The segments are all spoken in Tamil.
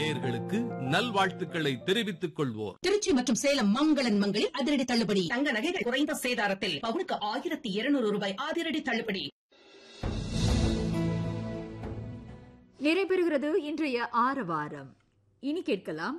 நேயர்களுக்கு நல்வாழ்த்துக்களை தெரிவித்துக் கொள்வோர் திருச்சி மற்றும் சேலம் மங்களன் மங்களில் அதிரடி தள்ளுபடி தங்க நகைகள் குறைந்த சேதாரத்தில் பவுனுக்கு ஆயிரத்தி இருநூறு ரூபாய் அதிரடி தள்ளுபடி நிறைபெறுகிறது இன்றைய ஆரவாரம் இனி கேட்கலாம்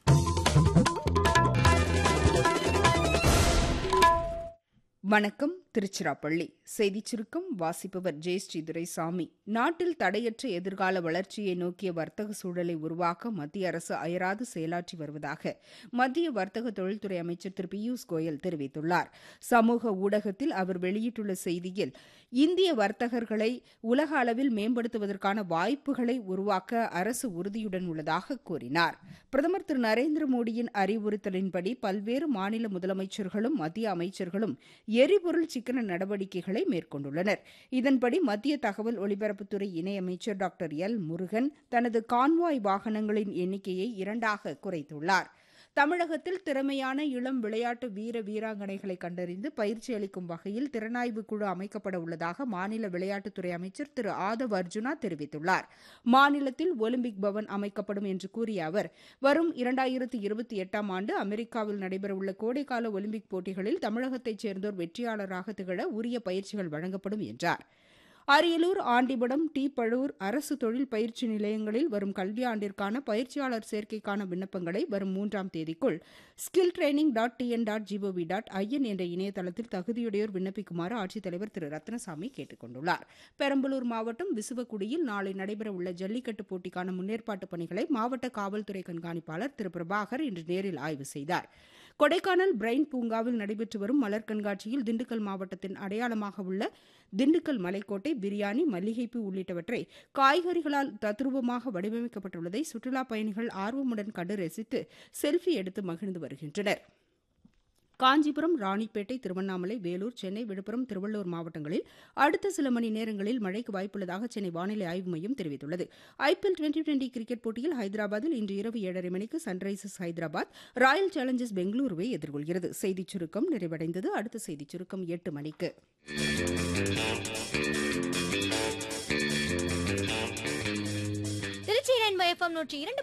வணக்கம் திருச்சிராப்பள்ளி செய்திச் சுருக்கம் வாசிப்பவர் ஜெயஸ்ரீ துரைசாமி நாட்டில் தடையற்ற எதிர்கால வளர்ச்சியை நோக்கிய வர்த்தக சூழலை உருவாக்க மத்திய அரசு அயராது செயலாற்றி வருவதாக மத்திய வர்த்தக தொழில்துறை அமைச்சர் திரு பியூஷ் கோயல் தெரிவித்துள்ளார் சமூக ஊடகத்தில் அவர் வெளியிட்டுள்ள செய்தியில் இந்திய வர்த்தகர்களை உலக அளவில் மேம்படுத்துவதற்கான வாய்ப்புகளை உருவாக்க அரசு உறுதியுடன் உள்ளதாக கூறினார் பிரதமர் திரு நரேந்திர மோடியின் அறிவுறுத்தலின்படி பல்வேறு மாநில முதலமைச்சர்களும் மத்திய அமைச்சர்களும் எரிபொருள் சிக்கன நடவடிக்கைகளை மேற்கொண்டுள்ளனர் இதன்படி மத்திய தகவல் ஒலிபரப்புத்துறை இணையமைச்சர் டாக்டர் எல் முருகன் தனது கான்வாய் வாகனங்களின் எண்ணிக்கையை இரண்டாக குறைத்துள்ளார் தமிழகத்தில் திறமையான இளம் விளையாட்டு வீர வீராங்கனைகளை கண்டறிந்து பயிற்சி அளிக்கும் வகையில் திறனாய்வு குழு அமைக்கப்பட உள்ளதாக மாநில விளையாட்டுத்துறை அமைச்சர் திரு ஆதவ் அர்ஜுனா தெரிவித்துள்ளார் மாநிலத்தில் ஒலிம்பிக் பவன் அமைக்கப்படும் என்று கூறிய அவர் வரும் இரண்டாயிரத்தி இருபத்தி எட்டாம் ஆண்டு அமெரிக்காவில் நடைபெறவுள்ள கோடைக்கால ஒலிம்பிக் போட்டிகளில் தமிழகத்தைச் சேர்ந்தோர் வெற்றியாளராக திகழ உரிய பயிற்சிகள் வழங்கப்படும் என்றார் அரியலூர் ஆண்டிபடம் டி பழூர் அரசு தொழில் பயிற்சி நிலையங்களில் வரும் கல்வியாண்டிற்கான பயிற்சியாளர் சேர்க்கைக்கான விண்ணப்பங்களை வரும் மூன்றாம் தேதிக்குள் skill training dot TN dot GOV dot IN என்ற இணையதளத்தில் தகுதியுடையோர் விண்ணப்பிக்குமாறு ஆட்சித்தலைவர் திரு ரத்னசாமி கேட்டுக் கொண்டுள்ளார் பெரம்பலூர் மாவட்டம் விசுவக்குடியில் நாளை நடைபெறவுள்ள ஜல்லிக்கட்டு போட்டிக்கான முன்னேற்பாட்டு பணிகளை மாவட்ட காவல்துறை கண்காணிப்பாளர் திரு பிரபாகர் இன்று நேரில் ஆய்வு செய்தார் கொடைக்கானல் பிரைன் பூங்காவில் நடைபெற்று வரும் மலர் கண்காட்சியில் திண்டுக்கல் மாவட்டத்தின் அடையாளமாக உள்ள திண்டுக்கல் மலைக்கோட்டை பிரியாணி மல்லிகைப்பூ உள்ளிட்டவற்றை காய்கறிகளால் தத்ரூபமாக வடிவமைக்கப்பட்டுள்ளதை சுற்றுலாப் பயணிகள் ஆர்வமுடன் கண்டு ரசித்து செல்ஃபி எடுத்து மகிழ்ந்து வருகின்றனர் காஞ்சிபுரம் ராணிப்பேட்டை திருவண்ணாமலை வேலூர் சென்னை விழுப்புரம் திருவள்ளூர் மாவட்டங்களில் அடுத்த சில மணி நேரங்களில் மழைக்கு வாய்ப்புள்ளதாக சென்னை வானிலை ஆய்வு மையம் தெரிவித்துள்ளது ஐபிஎல் டுவெண்டி டுவெண்டி கிரிக்கெட் போட்டியில் ஹைதராபாத்தில் இன்று இரவு ஏழரை மணிக்கு சன்ரைசர்ஸ் ஹைதராபாத் ராயல் சேலஞ்சர்ஸ் பெங்களூருவை எதிர்கொள்கிறது செய்திச் சுருக்கம் நிறைவடைந்தது அடுத்த செய்திச் சுருக்கம் எட்டு மணிக்கு திருச்சி எஃப்எம் நூற்றி இரண்டு